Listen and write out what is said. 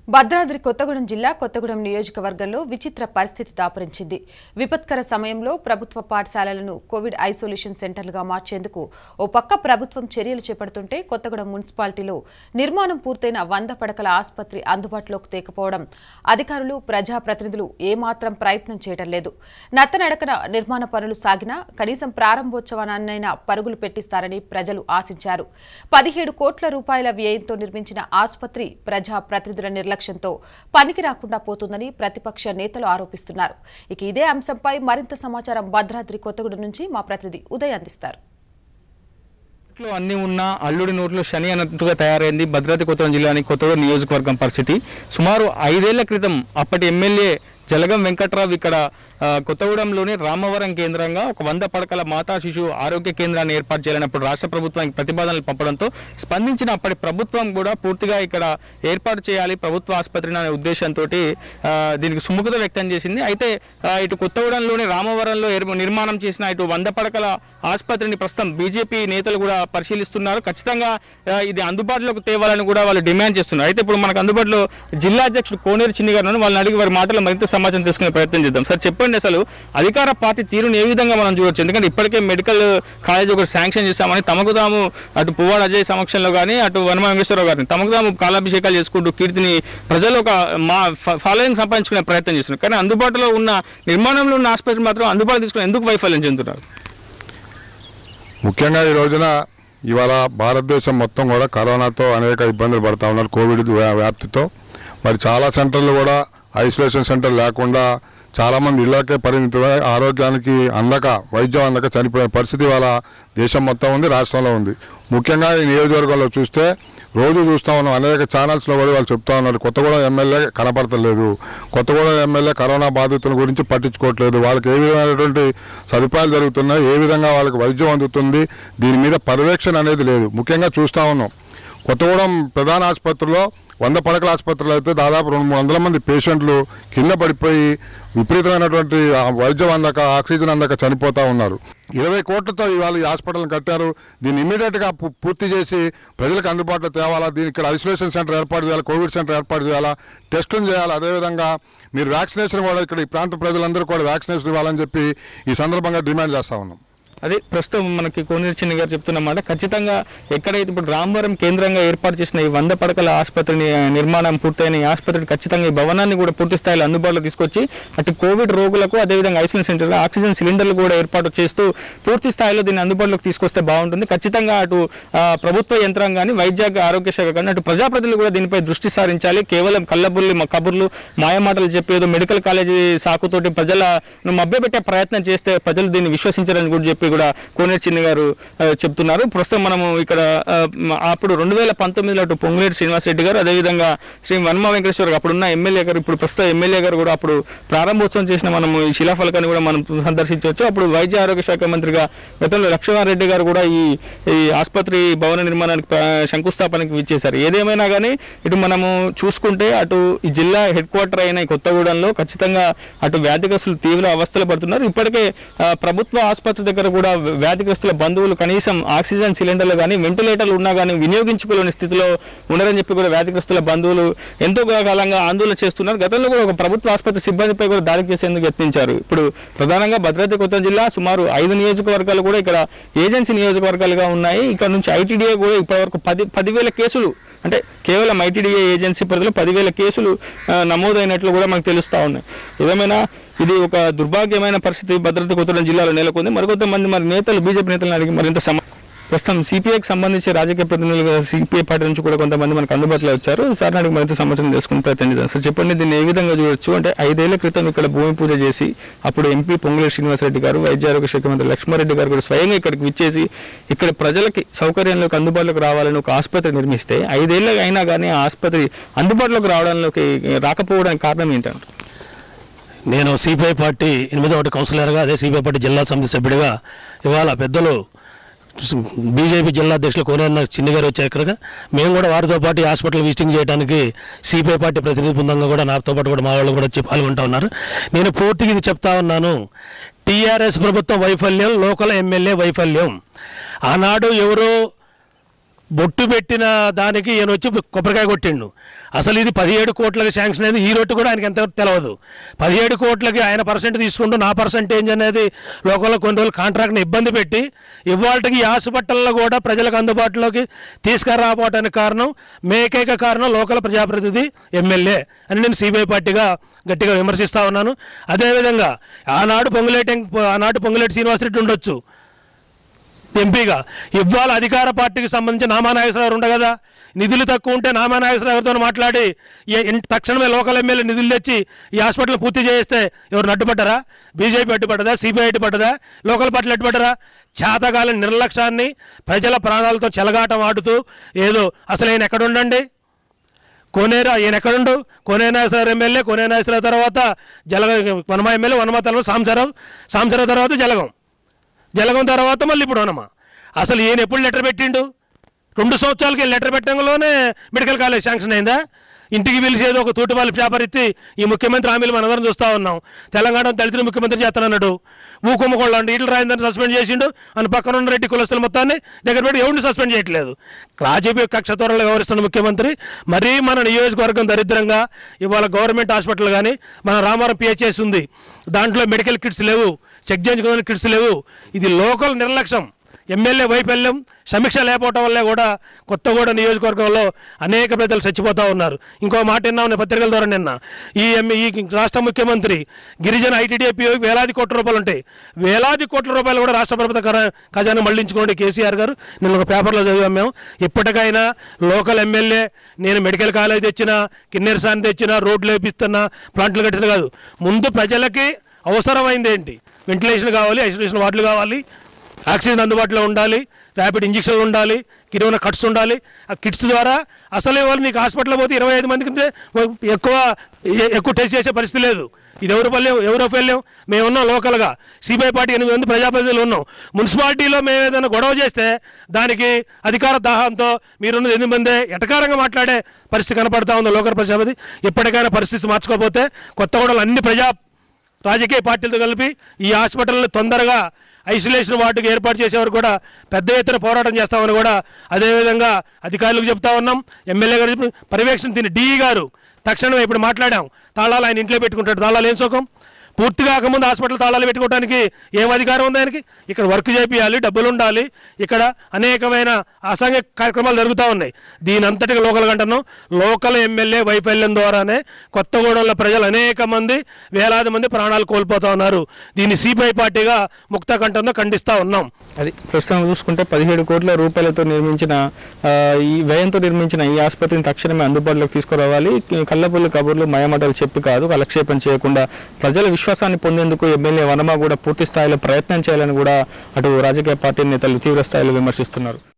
భద్రాద్రి కొత్తగూడెం జిల్లా కొత్తగూడెం నియోజకవర్గంలో విచిత్ర పరిస్థితి దాపురించింది విపత్కర సమయంలో ప్రభుత్వ పాఠశాలలను కోవిడ్ ఐసోలేషన్ సెంటర్లుగా మార్చేందుకు ఓ పక్క ప్రభుత్వం చర్యలు చేపడుతుంటే కొత్తగూడెం మున్సిపాలిటీలో నిర్మాణం పూర్తయిన వంద పడకల ఆసుపత్రి అందుబాటులోకి తేకపోవడం అధికారులు ప్రజాప్రతినిధులు ఏమాత్రం ప్రయత్నం చేయడం లేదు నత్తనడకన నిర్మాణ పనులు సాగినా కనీసం ప్రారంభోత్సవాన్నైనా పరుగులు పెట్టిస్తారని ప్రజలు ఆశించారు పదిహేడు కోట్ల రూపాయల వ్యయంతో నిర్మించిన ఆసుపత్రి ప్రజాప్రతినిధుల నిర్లక్ష్యంతో పనికి రాకుండా పోతుందని ప్రతిపక్ష నేతలు ఆరోపిస్తున్నారు ఇక ఇదే అంశంపై మరింత సమాచారం భద్రాద్రి కొత్తగూడెం నుంచి మా ప్రతినిధి ఉదయ్ అందిస్తారు ఇంట్లో అన్ని ఉన్న అల్లుడి నోట్లో శని అన్నట్టుగా తయారైంది భద్రాద్రి కొత్తగూడెం జిల్లాని కొత్తగూడెం నియోజకవర్గం పరిస్థితి సుమారు ఐదేళ్ల క్రితం అప్పటి ఎమ్మెల్యే జలగం వెంకట్రావు ఇక్కడ ఆ, కొత్తగూడెంలోని రామవరం కేంద్రంగా ఒక వంద పడకల మాతా శిశు ఆరోగ్య కేంద్రాన్ని ఏర్పాటు చేయాలన్నప్పుడు రాష్ట్ర ప్రభుత్వానికి ప్రతిపాదనలు పంపడంతో స్పందించిన అప్పటి ప్రభుత్వం కూడా పూర్తిగా ఇక్కడ ఏర్పాటు చేయాలి ప్రభుత్వ ఆసుపత్రిని అనే ఉద్దేశంతో దీనికి సుముఖత వ్యక్తం చేసింది అయితే ఆ, ఇటు కొత్తగూడెంలోని రామవరంలో ఏర్- నిర్మాణం చేసిన ఇటు వంద పడకల ఆసుపత్రిని ప్రస్తుతం బీజేపీ నేతలు కూడా పరిశీలిస్తున్నారు ఖచ్చితంగా ఆ, ఇది అందుబాటులోకి తేవాలని కూడా వాళ్ళు డిమాండ్ చేస్తున్నారు అయితే ఇప్పుడు మనకు అందుబాటులో జిల్లా అధ్యక్షుడు కోనేరు చిన్ని గారు ఉన్నారు. వాళ్ళని అడిగి వారి మాటలు మరింత సమాచారం తెలుసుకునే ప్రయత్నం చేద్దాం సార్ చెప్పండి అసలు అధికార పార్టీ తీరుని ఏ విధంగా మనం చూడొచ్చు ఎందుకంటే ఇప్పటికే మెడికల్ కాలేజ్ ఒకటి శాంక్షన్ చేస్తామని తమకు తాము అటు పువ్వాడ అజయ్ సమక్షంలో కానీ అటు వనమ వెంకటేశ్వరరావు గారిని తమకు తాము కాలాభిషేకాలు చేసుకుంటూ కీర్తిని ప్రజలు ఒక మా ఫాలోయింగ్ సంపాదించుకునే ప్రయత్నం చేస్తున్నారు కానీ అందుబాటులో ఉన్న నిర్మాణంలో ఉన్న ఆసుపత్రి మాత్రం అందుబాటులో తీసుకుని ఎందుకు వైఫల్యం చెందుతున్నారు ముఖ్యంగా ఈ రోజున ఇవాళ భారతదేశం మొత్తం కూడా కరోనాతో అనేక ఇబ్బందులు పడతా ఉన్నారు కోవిడ్ వ్యా- వ్యాప్తితో మరి చాలా సెంటర్లు కూడా ఐసోలేషన్ సెంటర్ లేకుండా చాలామంది ఇళ్ళకే పరిమితమై ఆరోగ్యానికి అందక వైద్యం అందక చనిపోయే పరిస్థితి ఇవాళ దేశం మొత్తం ఉంది రాష్ట్రంలో ఉంది ముఖ్యంగా ఈ నియోజకవర్గంలో చూస్తే రోజు చూస్తా ఉన్నాం అనేక ఛానల్స్లో కూడా వాళ్ళు చెప్తా ఉన్నారు కొత్తగూడెం ఎమ్మెల్యే కనపడతలేదు కొత్తగూడెం ఎమ్మెల్యే కరోనా బాధితుల గురించి పట్టించుకోవట్లేదు వాళ్ళకి ఏ విధమైనటువంటి సదుపాయాలు జరుగుతున్నాయి ఏ విధంగా వాళ్ళకి వైద్యం అందుతుంది దీని మీద పర్యవేక్షణ అనేది లేదు ముఖ్యంగా చూస్తా ఉన్నాం కొత్తగూడెం ప్రధాన ఆసుపత్రిలో వంద పడకల ఆసుపత్రిలో అయితే దాదాపు రెండు మూడు వందల మంది పేషెంట్లు కింద పడిపోయి విపరీతమైనటువంటి ఆ వైద్యం అందక ఆక్సిజన్ అందక చనిపోతూ ఉన్నారు ఇరవై కోట్లతో ఇవాళ ఈ హాస్పిటల్ని కట్టారు దీన్ని ఇమీడియట్గా పు- పూర్తి చేసి ప్రజలకు అందుబాటులో తేవాలా దీని ఇక్కడ ఐసోలేషన్ సెంటర్ ఏర్పాటు చేయాలి కోవిడ్ సెంటర్ ఏర్పాటు చేయాలా టెస్టులు చేయాలి అదేవిధంగా మీరు వ్యాక్సినేషన్ కూడా ఇక్కడ ఈ ప్రాంత ప్రజలందరూ కూడా వ్యాక్సినేషన్ ఇవ్వాలని చెప్పి ఈ సందర్భంగా డిమాండ్ చేస్తా ఉన్నాం అదే ప్రస్తుతం మనకి కోనేరు చిన్ని గారు చెప్తున్నమాట ఖచ్చితంగా ఎక్కడైతే ఇప్పుడు రామవరం కేంద్రంగా ఏర్పాటు చేసిన ఈ వంద పడకల ఆసుపత్రిని ఆ, నిర్మాణం పూర్తయిన ఈ ఆసుపత్రి ఖచ్చితంగా ఈ భవనాన్ని కూడా పూర్తి స్థాయిలో అందుబాటులో తీసుకొచ్చి అటు కోవిడ్ రోగులకు అదేవిధంగా ఐసోలేషన్ సెంటర్ ఆక్సిజన్ సిలిండర్లు కూడా ఏర్పాటు చేస్తూ పూర్తి స్థాయిలో దీన్ని అందుబాటులోకి తీసుకొస్తే బాగుంటుంది ఖచ్చితంగా అటు ఆ, ప్రభుత్వ యంత్రాంగాన్ని వైద్య ఆరోగ్య శాఖ కానీ అటు ప్రజాప్రతినిధులు కూడా దీనిపై దృష్టి సారించాలి కేవలం కళ్ళబుల్లి మ- కబుర్లు మాయమాటలు చెప్పేదో మెడికల్ కాలేజీ సాకుతోటి ప్రజలను మభ్యపెట్టే ప్రయత్నం చేస్తే ప్రజలు దీన్ని విశ్వసించారని కూడా చెప్పి కూడా కోనేరు చిన్ని గారు ఆ, చెప్తున్నారు ప్రస్తుతం మనము ఇక్కడ ఆ, మ- అప్పుడు రెండు వేల పంతొమ్మిదిలో అటు పొంగులేటి శ్రీనివాసరెడ్డి గారు అదేవిధంగా శ్రీ వన్మ వెంకటేశ్వర గారు అప్పుడున్న ఎమ్మెల్యే గారు ఇప్పుడు ప్రస్తుతం ఎమ్మెల్యే గారు కూడా అప్పుడు ప్రారంభోత్సవం చేసిన మనము ఈ శిలాఫలకాన్ని కూడా మనం సందర్శించవచ్చు అప్పుడు వైద్య ఆరోగ్య శాఖ మంత్రిగా గతంలో లక్ష్మణారెడ్డి గారు కూడా ఈ ఈ ఆసుపత్రి భవన నిర్మాణానికి ప్ర- శంకుస్థాపనకి విచ్చేశారు ఏదేమైనా కానీ ఇటు మనము చూసుకుంటే అటు ఈ జిల్లా హెడ్ క్వార్టర్ అయిన ఈ కొత్తగూడెంలో ఖచ్చితంగా అటు వ్యాధిగ్రస్తులు తీవ్ర అవస్థలు పడుతున్నారు ఇప్పటికే ఆ, ప్రభుత్వ ఆసుపత్రి దగ్గర కూడా వ్యాధిగ్రస్తుల బంధువులు కనీసం ఆక్సిజన్ సిలిండర్లు కానీ వెంటిలేటర్లు ఉన్నా కానీ వినియోగించుకోలేని స్థితిలో ఉన్నారని చెప్పి కూడా వ్యాధిగ్రస్తుల బంధువులు ఎంతో కాలంగా ఆందోళన చేస్తున్నారు గతంలో కూడా ఒక ప్రభుత్వ ఆసుపత్రి సిబ్బందిపై కూడా దాడి చేసేందుకు యత్నించారు ఇప్పుడు ప్రధానంగా భద్రాద్రి కొత్తగూడెం జిల్లా సుమారు ఐదు నియోజకవర్గాలు కూడా ఇక్కడ ఏజెన్సీ నియోజకవర్గాలుగా ఉన్నాయి ఇక్కడ నుంచి ఐటీడీఏ కూడా ఇప్పటివరకు పది పదివేల కేసులు అంటే కేవలం ఐటీడీఏ ఏజెన్సీ పరిధిలో పదివేల కేసులు ఆ, నమోదైనట్లు కూడా మనకు తెలుస్తూ ఉన్నాయి ఏదేమైనా ఇది ఒక దుర్భాగ్యమైన పరిస్థితి భద్రత కొత్తగూడెం జిల్లాలో నెలకొంది మరికొంతమంది మరి నేతలు బీజేపీ నేతలను అడిగి మరింత సమ ప్రస్తుతం సిపిఐకి సంబంధించి రాజకీయ ప్రతినిధులుగా సిపిఐ పార్టీ నుంచి కూడా కొంతమంది మనకు అందుబాటులో వచ్చారు సార్ నాడికి మరింత సమాచారం తెలుసుకుని ప్రయత్నం చేద్దాం సార్ చెప్పండి దీన్ని ఏ విధంగా చూడొచ్చు అంటే ఐదేళ్ల క్రితం ఇక్కడ భూమి పూజ చేసి అప్పుడు ఎంపీ పొంగులేటి శ్రీనివాసరెడ్డి గారు వైద్య ఆరోగ్య శాఖ మంత్రి లక్ష్మారెడ్డి గారు కూడా స్వయంగా ఇక్కడికి విచ్చేసి ఇక్కడ ప్రజలకి సౌకర్యంలోకి అందుబాటులోకి రావాలని ఒక ఆసుపత్రి నిర్మిస్తే ఐదేళ్ళకి అయినా కానీ ఆ ఆసుపత్రి అందుబాటులోకి రావడంలోకి రాకపోవడానికి కారణం ఏంటంటే నేను సిపిఐ పార్టీ ఎనిమిదో ఒకటి కౌన్సిలర్గా అదే సిపిఐ పార్టీ జిల్లా సమితి సభ్యుడిగా ఇవాళ పెద్దలు బీజేపీ జిల్లా అధ్యక్షులు కోనేరు చిన్ని గారు వచ్చారు ఇక్కడ మేము కూడా వారితో పాటు ఈ హాస్పిటల్ విజిటింగ్ చేయడానికి సిపిఐ పార్టీ ప్రతినిధి బృందంగా కూడా నాతో పాటు కూడా మా వాళ్ళు కూడా వచ్చి పాల్గొంటా ఉన్నారు నేను పూర్తిగా ఇది చెప్తా ఉన్నాను టీఆర్ఎస్ ప్రభుత్వం వైఫల్యం లోకల్ ఎమ్మెల్యే వైఫల్యం ఆనాడు ఎవరో బొట్టు పెట్టిన దానికి ఈయన వచ్చి కొబ్బరికాయ కొట్టిండు అసలు ఇది పదిహేడు కోట్లకి శాంక్షన్ అనేది ఈ రొట్టు కూడా ఆయనకి ఎంత తెలియదు పదిహేడు కోట్లకి ఆయన పర్సెంట్ తీసుకుంటూ నా పర్సెంటేజ్ అనేది లోకల్లో కొన్ని రోజులు కాంట్రాక్ట్ని ఇబ్బంది పెట్టి ఇవాళకి ఈ హాస్పిటల్లో కూడా ప్రజలకు అందుబాటులోకి తీసుకురాపోవడానికి కారణం మేకైక కారణం లోకల్ ప్రజాప్రతినిధి ఎమ్మెల్యే అని నేను సిబిఐ పార్టీగా గట్టిగా విమర్శిస్తా ఉన్నాను అదేవిధంగా ఆనాడు పొంగులేటి ఆనాడు పొంగులేటి శ్రీనివాసరెడ్డి ఉండొచ్చు ఎంపీగా ఇవాళ అధికార పార్టీకి సంబంధించి నామానాగేశ్వరరావు ఉండ కదా నిధులు తక్కువ ఉంటే నామానాగేశ్వరరావుతో మాట్లాడి ఏ- ఇన్- తక్షణమే లోకల్ ఎమ్మెల్యే నిధులు తెచ్చి ఈ హాస్పిటల్ పూర్తి చేస్తే ఎవరు అడ్డుపడ్డారా బీజేపీ అడ్డుపడ్డదా సిబిఐ అడ్డుపడ్డదా లోకల్ పార్టీలు అడ్డుపడ్డరా చేతగాలని నిర్లక్ష్యాన్ని ప్రజల ప్రాణాలతో చెలగాటం ఆడుతూ ఏదో అసలు ఆయన ఎక్కడ ఉండండి కోనేరు ఈయన ఎక్కడుండు కోనేనాశ్వర ఎమ్మెల్యే కోనేనాశ్వర తర్వాత జలగ వనమా ఎమ్మెల్యే వనమా తర్వాత సాంసరావు సాంసరావు తర్వాత జలగం జలగం తర్వాత మళ్ళీ ఇప్పుడు వనమా అసలు ఈయన ఎప్పుడు లెటర్ పెట్టిండు రెండు సంవత్సరాలకి లెటర్ పెట్టడంలోనే మెడికల్ కాలేజ్ శాంక్షన్ అయిందా ఇంటికి పిలిచి ఏదో ఒక తూటిపాలి పేపర్ ఇచ్చి ఈ ముఖ్యమంత్రి హామీలు మనందరం చూస్తూ ఉన్నాం తెలంగాణ దళితులు ముఖ్యమంత్రి చేస్తానన్నాడు ఊ కుంభకోళ్ళు ఈటల రాయిందని సస్పెండ్ చేసిండు అని పక్కన ఉన్న రెడ్డి కులస్తుల మొత్తాన్ని దగ్గర పెట్టి ఎవరిని సస్పెండ్ చేయట్లేదు రాజకీయ కక్ష త్వరలో వ్యవహరిస్తున్న ముఖ్యమంత్రి మరీ మన నియోజకవర్గం దరిద్రంగా ఇవాళ గవర్నమెంట్ హాస్పిటల్ కానీ మన రామారం పిహెచ్ఎస్ ఉంది దాంట్లో మెడికల్ కిట్స్ లేవు చెక్ చేయించుకోవడానికి కిట్స్ లేవు ఇది లోకల్ నిర్లక్ష్యం ఎమ్మెల్యే వైఫల్యం సమీక్ష లేకపోవటం వల్లే కూడా కొత్తగూడ నియోజకవర్గంలో అనేక ప్రజలు చచ్చిపోతూ ఉన్నారు ఇంకో మాట విన్నాం నేను పత్రికల ద్వారా నిన్న ఈ ఎమ్- ఈ రాష్ట్ర ముఖ్యమంత్రి గిరిజన ఐటీడీపీ వేలాది కోట్ల రూపాయలు ఉంటాయి వేలాది కోట్ల రూపాయలు కూడా రాష్ట్ర ప్రభుత్వ ఖజా- ఖజానా మళ్లించుకోండి కేసీఆర్ గారు నిన్న ఒక పేపర్లో చదివాం మేము ఇప్పటికైనా లోకల్ ఎమ్మెల్యే నేను మెడికల్ కాలేజ్ తెచ్చినా కిన్నెర్ సాన్ తెచ్చినా రోడ్లు వేపిస్తున్నా ప్లాంట్లు కట్టిన కాదు ముందు ప్రజలకి అవసరమైంది ఏంటి వెంటిలేషన్ కావాలి ఐసోలేషన్ వార్డులు కావాలి ఆక్సిజన్ అందుబాటులో ఉండాలి ర్యాపిడ్ ఇంజక్షన్లు ఉండాలి కిరోనా కట్స్ ఉండాలి ఆ కిట్స్ ద్వారా అసలు వాళ్ళు నీకు హాస్పిటల్ పోతే ఇరవై ఐదు మందికి ఉంటే ఎక్కువ ఎ- ఎక్కువ టెస్ట్ చేసే పరిస్థితి లేదు ఇది ఎవరు పల్లెం ఎవరో పల్లెం మేము ఉన్నాం లోకల్గా సిబిఐ పార్టీ ఎనిమిది మంది ప్రజాప్రతినిధులు ఉన్నాం మున్సిపాలిటీలో మేము ఏదైనా గొడవ చేస్తే దానికి అధికార దాహంతో మీరున్నది ఎనిమిది మందే ఎటకారంగా మాట్లాడే పరిస్థితి కనపడతా ఉంది లోకల్ ప్రజాపతి ఎప్పటికైనా పరిస్థితి మార్చుకోకపోతే కొత్తగూడలో అన్ని ప్రజా రాజకీయ పార్టీలతో కలిపి ఈ హాస్పిటల్ని తొందరగా ఐసోలేషన్ వార్డుకి ఏర్పాటు చేసేవారు కూడా పెద్ద ఎత్తున పోరాటం చేస్తామని కూడా అదేవిధంగా అధికారులకు చెప్తా ఉన్నాం ఎమ్మెల్యే గారు చెప్పి పర్యవేక్షణ తిని డిఈ గారు తక్షణమే ఇప్పుడు మాట్లాడాం తాళాలు ఆయన ఇంట్లో పెట్టుకుంటాడు తాళాలు ఏం సుఖం పూర్తి కాకముందు హాస్పిటల్ తాళాలు పెట్టుకోవడానికి ఏం అధికారం ఉంది ఆయనకి ఇక్కడ వర్క్ చేపియాలి డబ్బులు ఉండాలి ఇక్కడ అనేకమైన అసాంఘిక కార్యక్రమాలు జరుగుతూ ఉన్నాయి దీని అంతటికి లోకల్ కంటున్నాం లోకల్ ఎమ్మెల్యే వైఫల్యం ద్వారానే కొత్తగూడెంలో ప్రజలు అనేక మంది వేలాది మంది ప్రాణాలు కోల్పోతా ఉన్నారు దీన్ని సిపిఐ పార్టీగా ముక్త కంఠంతో ఖండిస్తూ ఉన్నాం అది ప్రస్తుతం చూసుకుంటే పదిహేడు కోట్ల రూపాయలతో నిర్మించిన ఆ, ఈ వ్యయంతో నిర్మించిన ఈ ఆసుపత్రిని తక్షణమే అందుబాటులోకి తీసుకురావాలి కళ్ళపుల్లి కబుర్లు మయమటలు చెప్పి కాదు కాలక్షేపం చేయకుండా ప్రజల విశ్వాసాన్ని పొందేందుకు ఎమ్మెల్యే వనమా కూడా పూర్తి స్థాయిలో ప్రయత్నం చేయాలని కూడా అటు రాజకీయ పార్టీ నేతలు తీవ్ర స్థాయిలో విమర్శిస్తున్నారు